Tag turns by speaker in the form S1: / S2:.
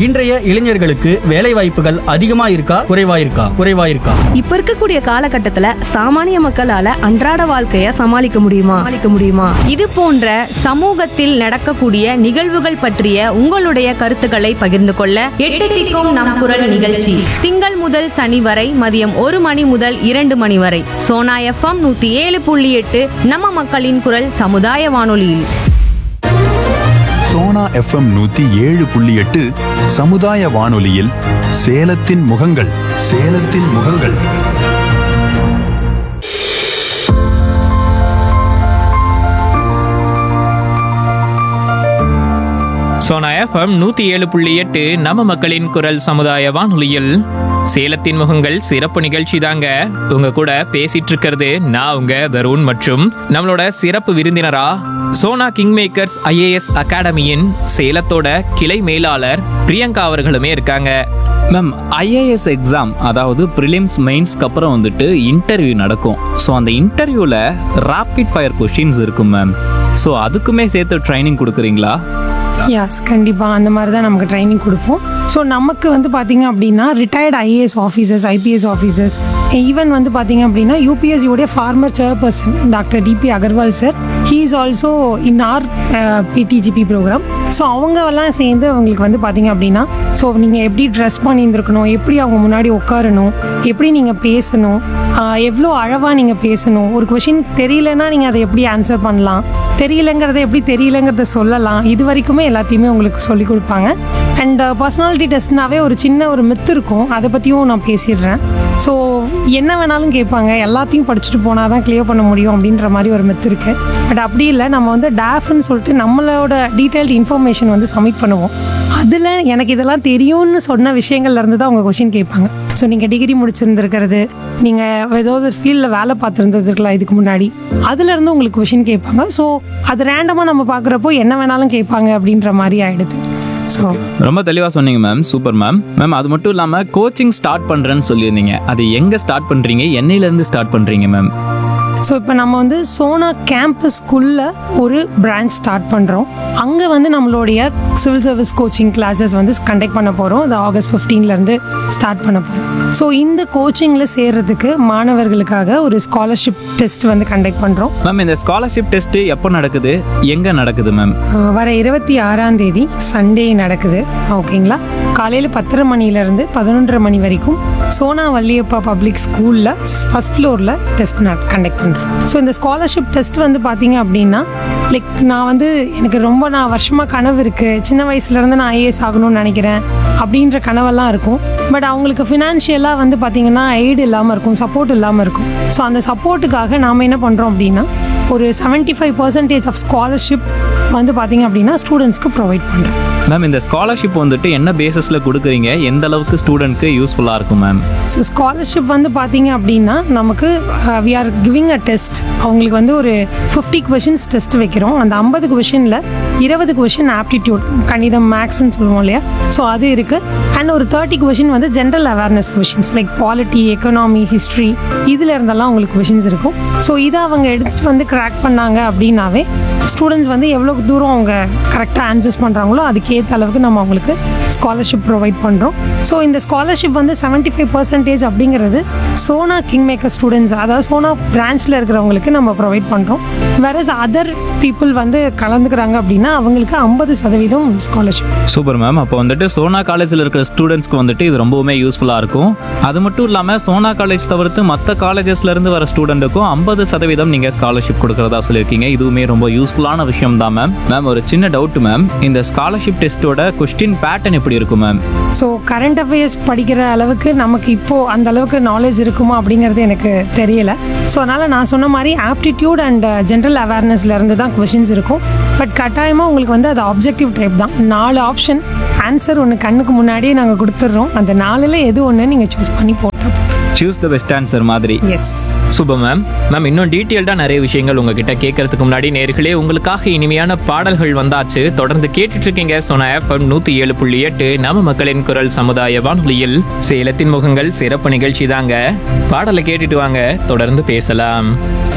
S1: இன்றைய இளைஞர்களுக்கு வேலை வாய்ப்புகள் அதிகமா இருக்கா குறைவா இருக்கா குறைவா இருக்கா
S2: இப்ப இருக்கக்கூடிய காலகட்டத்துல சாமானிய மக்களால அன்றாட வாழ்க்கைய சமாளிக்க முடியுமா சமாளிக்க முடியுமா
S3: இது போன்ற சமூகத்தில் நடக்கக்கூடிய நிகழ்வுகள் பற்றிய உங்களுடைய கருத்துக்களை பகிர்ந்து கொள்ள எட்டு திக்கும் நம் குரல் நிகழ்ச்சி திங்கள் முதல் சனி வரை மதியம் ஒரு மணி முதல் இரண்டு மணி வரை சோனா எஃப்எம் நூத்தி ஏழு புள்ளி எட்டு நம்ம மக்களின் குரல் சமுதாய வானொலியில்
S4: சோனா எஃப்எம் நூத்தி ஏழு புள்ளி எட்டு சமுதாய வானொலியில் சேலத்தின் முகங்கள் சேலத்தின் முகங்கள்
S5: சோனா எஃப்எம் நூத்தி ஏழு புள்ளி எட்டு நம்ம மக்களின் குரல் சமுதாய வானொலியில் சேலத்தின் முகங்கள் சிறப்பு நிகழ்ச்சி தாங்க உங்க கூட பேசிட்டு இருக்கிறது நான் உங்க தருண் மற்றும் நம்மளோட சிறப்பு விருந்தினரா சோனா கிங் மேக்கர்ஸ் ஐஏஎஸ் அகாடமியின் சேலத்தோட கிளை மேலாளர் பிரியங்கா அவர்களுமே இருக்காங்க
S6: மேம் ஐஏஎஸ் எக்ஸாம் அதாவது ப்ரிலிம்ஸ் மெயின்ஸ்க்கு அப்புறம் வந்துட்டு இன்டர்வியூ நடக்கும் ஸோ அந்த இன்டர்வியூவில் ரேபிட் ஃபயர் கொஷின்ஸ் இருக்கும் மேம் ஸோ அதுக்குமே சேர்த்து ட்ரைனிங் கொடுக்குறீங்களா
S7: யாஸ் கண்டிப்பாக அந்த மாதிரி தான் நமக்கு ட்ரைனிங் கொடுப்போம் ஸோ நமக்கு வந்து பார்த்தீங்க அப்படின்னா retired IAS officers IPS officers even வந்து பார்த்தீங்க அப்படின்னா யூபிஎஸ்சியோடைய former chairperson doctor DP Agarwal sir he is also in our PDGP program so அவங்கெல்லாம் சேர்ந்து அவங்களுக்கு வந்து பார்த்தீங்க அப்படின்னா ஸோ நீங்கள் எப்படி ட்ரெஸ் பண்ணியிருந்துருக்கணும் எப்படி அவங்க முன்னாடி உட்காரணும் எப்படி நீங்கள் பேசணும் ஆஹ் எவ்வளோ அழகாக நீங்கள் பேசணும் ஒரு கொஷின் தெரியலன்னா நீங்கள் அதை எப்படி ஆன்சர் பண்ணலாம் தெரியலங்கிறத எப்படி தெரியலங்கிறத சொல்லலாம் இது வரைக்குமே எல்லாத்தையுமே உங்களுக்கு சொல்லிக் கொடுப்பாங்க அண்ட் பர்சனாலிட்டி டெஸ்ட்னாவே ஒரு சின்ன ஒரு மித்து இருக்கும் அதை பற்றியும் நான் பேசிடுறேன் ஸோ என்ன வேணாலும் கேட்பாங்க எல்லாத்தையும் படிச்சுட்டு போனால் தான் கிளியர் பண்ண முடியும் அப்படின்ற மாதிரி ஒரு மித்து இருக்குது பட் அப்படி இல்லை நம்ம வந்து டேஃப்னு சொல்லிட்டு நம்மளோட டீட்டெயில்டு இன்ஃபர்மேஷன் வந்து சப்மிட் பண்ணுவோம் அதில் எனக்கு இதெல்லாம் தெரியும்னு சொன்ன விஷயங்கள்ல இருந்து தான் அவங்க கொஷின் கேட்பாங்க ஸோ நீங்கள் டிகிரி முடிச்சிருந்திருக்கிறது நீங்கள் ஏதோ ஒரு ஃபீல்டில் வேலை பார்த்துருந்துருக்கலாம் இதுக்கு முன்னாடி அதுலேருந்து உங்களுக்கு கொஷின் கேட்பாங்க ஸோ அது ரேண்டமாக நம்ம பார்க்குறப்போ என்ன வேணாலும் கேட்பாங்க அப்படின்ற மாதிரி ஆயிடுது ஸோ
S6: ரொம்ப தெளிவாக சொன்னீங்க மேம் சூப்பர் மேம் மேம் அது மட்டும் இல்லாமல் கோச்சிங் ஸ்டார்ட் பண்ணுறேன்னு சொல்லியிருந்தீங்க அது எங்கே ஸ்டார்ட் பண்ணுறீங்க என்னையிலேருந்து ஸ்டார்ட் பண்ணுறீங்க மேம்
S7: ஸோ இப்போ நம்ம வந்து சோனா கேம்பஸ்க்குள்ள ஒரு பிரான்ச் ஸ்டார்ட் பண்ணுறோம் அங்கே வந்து நம்மளுடைய சிவில் சர்வீஸ் கோச்சிங் கிளாஸஸ் வந்து கண்டக்ட் பண்ண போகிறோம் அது ஆகஸ்ட் 15 ல இருந்து ஸ்டார்ட் பண்ண போகிறோம் ஸோ இந்த கோச்சிங்கில் சேர்றதுக்கு மாணவர்களுக்காக ஒரு ஸ்காலர்ஷிப் டெஸ்ட் வந்து கண்டக்ட் பண்ணுறோம்
S6: மேம் இந்த ஸ்காலர்ஷிப் டெஸ்ட் எப்போ நடக்குது எங்கே நடக்குது மேம்
S7: வர இருபத்தி ஆறாம் தேதி சண்டே நடக்குது ஓகேங்களா காலையில் பத்தரை மணிலேருந்து பதினொன்றரை மணி வரைக்கும் சோனா வள்ளியப்பா பப்ளிக் ஸ்கூலில் ஃபர்ஸ்ட் ஃப்ளோரில் டெஸ்ட் கண்டக்ட் பண்ணுறோம் ஸோ இந்த ஸ்காலர்ஷிப் டெஸ்ட் வந்து பார்த்தீங்க அப்படின்னா லைக் நான் வந்து எனக்கு ரொம்ப நான் வருஷமாக கனவு இருக்குது சின்ன வயசுலேருந்து நான் ஐஏஎஸ் ஆகணும்னு நினைக்கிறேன் அப்படின்ற கனவெல்லாம் இருக்கும் பட் அவங்களுக்கு ஃபினான்ஷியலாக வந்து பார்த்தீங்கன்னா எய்டு இல்லாமல் இருக்கும் சப்போர்ட் இல்லாமல் இருக்கும் ஸோ அந்த சப்போர்ட்டுக்காக நாம் என்ன பண்ணுறோம் அப்படின்னா ஒரு 75% ஃபைவ் பர்சன்டேஜ் ஆஃப் ஸ்காலர்ஷிப் வந்து பார்த்தீங்க அப்படின்னா ஸ்டூடெண்ட்ஸ்க்கு ப்ரொவைட் பண்ணுறோம்
S6: மேம் இந்த ஸ்காலர்ஷிப் வந்துட்டு என்ன பேசிஸில் கொடுக்குறீங்க எந்த அளவுக்கு ஸ்டூடெண்ட்க்கு யூஸ்ஃபுல்லாக இருக்கும் மேம்
S7: ஸோ ஸ்காலர்ஷிப் வந்து பார்த்தீங்க அப்படின்னா நமக்கு we are giving a test அவங்களுக்கு வந்து ஒரு ஃபிஃப்டி கொஷின்ஸ் டெஸ்ட் வைக்கிறோம் அந்த ஐம்பது கொஷினில் இருபது கொஷின் ஆப்டிடியூட் கணிதம் மேக்ஸ்னு சொல்லுவோம் இல்லையா ஸோ அது இருக்குது அண்ட் ஒரு தேர்ட்டி கொஷின் வந்து general awareness questions like polity economy history இதில் இருந்தெல்லாம் அவங்களுக்கு கொஷின்ஸ் இருக்கும் ஸோ இதை அவங்க எடுத்துகிட்டு வந்து கிராக் பண்ணாங்க அப்படின்னாவே ஸ்டூடெண்ட்ஸ் வந்து எவ்வளோ தூரம் அவங்க கரெக்டாக ஆன்சர்ஸ் பண்ணுறாங்களோ அதுக்கேற்ற அளவுக்கு நம்ம அவங்களுக்கு ஸ்காலர்ஷிப் ப்ரொவைட் பண்ணுறோம் ஸோ இந்த ஸ்காலர்ஷிப் வந்து 75% ஃபைவ் பர்சன்டேஜ் அப்படிங்கிறது சோனா கிங் மேக்கர் ஸ்டூடெண்ட்ஸ் அதாவது சோனா பிரான்ச்சில் இருக்கிறவங்களுக்கு நம்ம ப்ரொவைட் பண்ணுறோம் வேற அதர் பீப்புள் வந்து கலந்துக்கிறாங்க அப்படின்னா அவங்களுக்கு ஐம்பது சதவீதம் ஸ்காலர்ஷிப்
S6: சூப்பர் மேம் அப்போ வந்துட்டு சோனா காலேஜில் இருக்கிற ஸ்டூடெண்ட்ஸ்க்கு வந்துட்டு இது ரொம்பவுமே யூஸ்ஃபுல்லாக இருக்கும் அது மட்டும் இல்லாமல் சோனா காலேஜ் தவிர்த்து மற்ற காலேஜஸ்லேருந்து வர ஸ்டூடெண்ட்டுக்கும் ஐம்பது சதவீதம் நீங்கள் ஸ்காலர்ஷிப் கொடுக்குறதா சொல்லியிருக்கீங்க இதுவுமே ரொம்ப யூஸ்ஃபுல்லான விஷயம் தான் மேம் மேம் ஒரு சின்ன டவுட் மேம் இந்த ஸ்காலர்ஷிப் டெஸ்ட்டோட கொஸ்டின் பேட்டர்ன் எப்படி இருக்கும் மேம்
S7: ஸோ கரண்ட் அஃபேர்ஸ் படிக்கிற அளவுக்கு நமக்கு இப்போ அந்த அளவுக்கு நாலேஜ் இருக்குமா அப்படிங்கிறது எனக்கு தெரியல ஸோ அதனால் நான் சொன்ன மாதிரி ஆப்டிடியூட் அண்ட் ஜென்ரல் அவேர்னஸ்ல இருந்து தான் கொஷின்ஸ் இருக்கும் பட் கட்டாயமாக உங்களுக்கு வந்து அது ஆப்ஜெக்டிவ் டைப் தான் நாலு ஆப்ஷன் ஆன்சர் ஒன்று கண்ணுக்கு முன்னாடியே நாங்கள் கொடுத்துட்றோம் அந்த நாலில் எது ஒன்று நீங்கள் சூஸ் பண்ணி போட்டுருப்போம்
S6: சூஸ் த பெஸ்ட் ஆன்சர் மாதிரி
S7: எஸ்
S5: சூப்பர் மேம் மேம் இன்னும் டீட்டெயில்டாக நிறைய விஷயங்கள் உங்ககிட்ட கேட்கறதுக்கு முன்னாடி நேர்களே உங்களுக்காக இனிமையான பாடல்கள் வந்தாச்சு தொடர்ந்து கேட்டுட்டு இருக்கீங்க சோனா எஃப்எம் நூற்றி ஏழு புள்ளி எட்டு நம்ம மக்களின் குரல் சமுதாய வானொலியில் சேலத்தின் முகங்கள் சிறப்பு நிகழ்ச்சி தாங்க பாடலை கேட்டுட்டு வாங்க தொடர்ந்து பேசலாம்